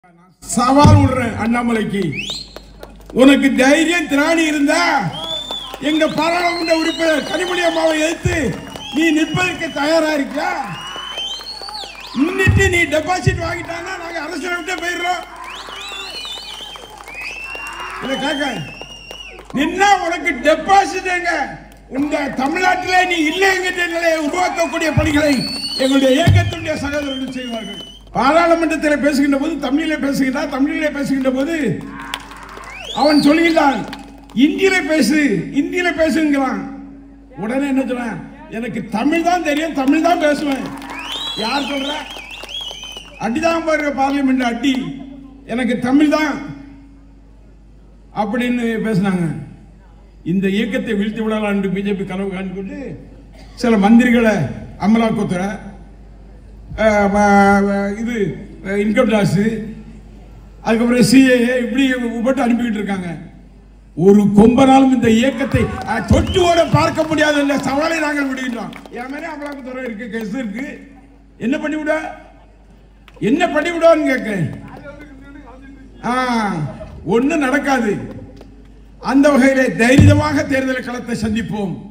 சவால் விடுறேன் அண்ணாமலைக்கு உனக்கு தைரியம் திராணி இருந்தா எங்க பாராளுமன்ற உறுப்பினர் கனிமொழி அம்மாவை எதிர்த்து நீ நிற்பதற்கு தயாரா இருக்கியா முன்னிட்டு நீ டெபாசிட் வாங்கிட்டானா நாங்க அரசியல் விட்டு போயிடுறோம் இதை கேட்க நின்னா உனக்கு டெபாசிட் எங்க உங்க தமிழ்நாட்டிலே நீ இல்லை என்கிற நிலையை உருவாக்கக்கூடிய பணிகளை எங்களுடைய இயக்கத்தினுடைய சகோதரர்கள் செய்வார்கள் பாராளுமன்றத்தில் பேசுகின்ற போது தமிழிலே பேசுகின்றார் தமிழிலே பேசுகின்ற போது அவன் சொல்லுகின்றான் இந்தியில பேசு இந்தியில பேசுங்கிறான் உடனே என்ன சொல்றேன் எனக்கு தமிழ் தான் தெரியும் தமிழ் தான் பேசுவேன் யார் சொல்ற அடிதான் பாருங்க பார்லிமெண்ட் அடி எனக்கு தமிழ் தான் அப்படின்னு பேசினாங்க இந்த இயக்கத்தை வீழ்த்தி விடலாம் என்று பிஜேபி கனவு காண்பிட்டு சில மந்திரிகளை அமலாக்கத்துறை அஹ், வ- வ- இது இன்கம் டாக்ஸ் அதுக்கப்புறம் சிஏஏ இப்படி போட்டு அனுப்பிக்கிட்டு இருக்காங்க ஒரு கொம்பனாலும் இந்த இயக்கத்தை அஹ், தொட்டு கூட பார்க்க முடியாத இந்த சவாலை நாங்கள் விடுகின்றோம் என் மேலே அமலாக்கத்துறை இருக்கு கேஸ் இருக்கு என்ன பண்ணி விட என்ன பண்ணி விடுவான்னு கேட்கிறேன் ஆ ஒன்றும் நடக்காது அந்த வகையிலே தைரியமாக தேர்தல் களத்தை சந்திப்போம்